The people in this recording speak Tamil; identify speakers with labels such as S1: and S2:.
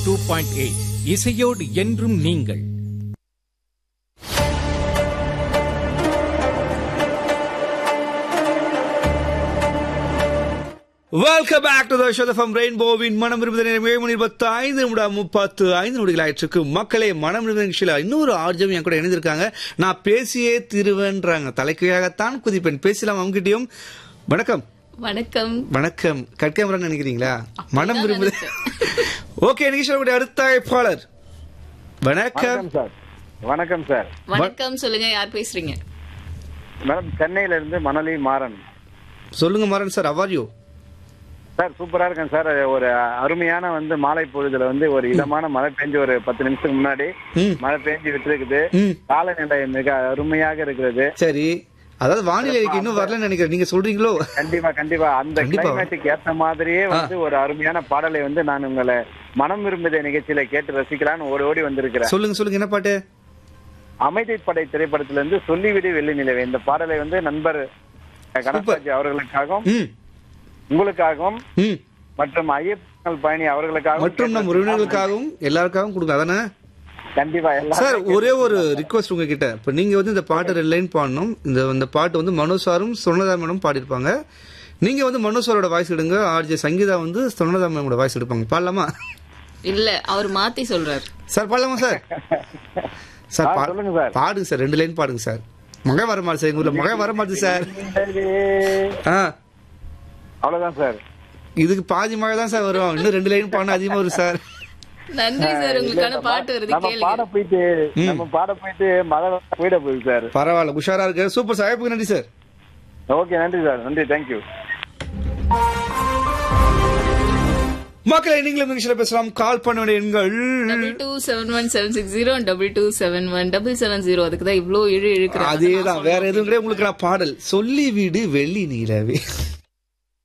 S1: டூ பாயிண்ட் எயிட் இசையோடு என்றும் நீங்கள்
S2: welcome back to the show from ரெயின்போவின் மனம் இருபது நேரம் ஏழு மணி இருபத்தி ஐந்து நிமிடம் முப்பத்து ஐந்து நொடிகள் ஆயிற்றுக்கு மக்களே மனம் இருபது நிகழ்ச்சியில் இன்னொரு ஆர்ஜம் என் கூட இணைந்திருக்காங்க நான் பேசியே திருவேன்றாங்க தலைக்கையாகத்தான் குதிப்பேன் பேசலாம் அவங்ககிட்டயும் வணக்கம்
S3: வணக்கம்
S2: வணக்கம் கட்கேமரன் நினைக்கிறீங்களா மனம் விரும்புது ஓகே நிகழ்ச்சியோட அடுத்த அழைப்பாளர் வணக்கம்
S4: வணக்கம் சார் வணக்கம் சார்
S3: வணக்கம் சொல்லுங்க யார் பேசுறீங்க
S4: மேடம் சென்னையில இருந்து மணலி மாறன்
S2: சொல்லுங்க மாறன் சார் அவாரியோ
S4: சார் சூப்பரா இருக்கேன் சார் ஒரு அருமையான வந்து மாலை பொழுதுல வந்து ஒரு இதமான மழை பெஞ்சு ஒரு பத்து நிமிஷத்துக்கு முன்னாடி
S2: ம்
S4: மழை பெஞ்சு விட்டுருக்குது
S2: ம்
S4: காலநிலை மிக அருமையாக இருக்கிறது
S2: சரி அதாவது வானிலைக்கு இன்னும் வரலன்னு நினைக்கிறேன் நீங்க சொல்றீங்களோ
S4: கண்டிப்பா கண்டிப்பா அந்த
S2: கண்டிப்பா.
S4: கிளைமேட்டுக்கு ஏத்த மாதிரியே வந்து ஒரு அருமையான பாடலை வந்து நான் உங்களை மனம் விரும்புத நிகழ்ச்சியில கேட்டு ரசிக்கலான்னு ஓடி ஓடி வந்திருக்கிறேன்
S2: சொல்லுங்க சொல்லுங்க என்ன பாட்டு
S4: அமைதி படை திரைப்படத்துல இருந்து சொல்லிவிடு வெள்ளி நிலவே இந்த பாடலை வந்து நண்பர் கணபதி அவர்களுக்காகவும்
S2: ம்
S4: உங்களுக்காகவும்
S2: ம்
S4: மற்றும் ஐயப்பன் பயணி அவர்களுக்காகவும்
S2: மற்றும் நம் உறவினர்களுக்காகவும் எல்லாருக்காகவும் கொடுங்க அதானே
S4: கண்டிப்பா எல்லாரும்
S2: சார் ஒரே ஒரு ரிக்வஸ்ட் உங்ககிட்ட இப்ப நீங்க வந்து இந்த பாட்டு ரெண்டு லைன் பாடணும் இந்த இந்த பாட்டு வந்து மனோ சாரும் சொன்னதா மேடம் பாடியிருப்பாங்க நீங்க வந்து மனோ சாரோட வாய்ஸ் எடுங்க ஆர்ஜே சங்கீதா வந்து சொன்னதா மேமோட வாய்ஸ் எடுப்பாங்க பாடலாமா
S3: இல்ல அவர் மாத்தி சொல்றாரு
S2: சார் பாடலாமா சார் சார்
S4: ஆ,
S2: பா-
S4: சொல்லுங்க சார்.
S2: பாடுங்க சார் ரெண்டு லைன் பாடுங்க சார் மகை வர மாட்டேன் சார் எங்க ஊர்ல மகை வர மாட்டேது சார் ஆ
S4: அவ்வளவுதான் சார்
S2: இதுக்கு பாதி மழை தான் சார் வரும் இன்னும் ரெண்டு லைன் பாடினா அதிகமா வரும் சார்
S3: நன்றி சார் உங்களுக்கான பாட்டு வருது
S4: நம்ம பாட
S3: கேளுங்க
S4: போயிட்டு நம்ம பாட போயிட்டு மழை போயிட போகுது சார்
S2: பரவாயில்ல உஷாரா இருக்கு சூப்பர் சார் அழைப்புக்கு நன்றி சார்
S4: ஓகே நன்றி சார் நன்றி தேங்க்யூ
S2: மக்களை நீங்களும் நிகழ்ச்சியில் பேசலாம் கால் பண்ண வேண்டிய எண்கள்
S3: double two seven one seven six zero double two seven one double seven zero அதுக்கு தான் இவ்வளவு இழு இழுக்கிறாங்க
S2: அதேதான் வேற எதுவும் கிடையாது உங்களுக்கு நான் பாடல் சொல்லி வீடு வெள்ளி நீலவே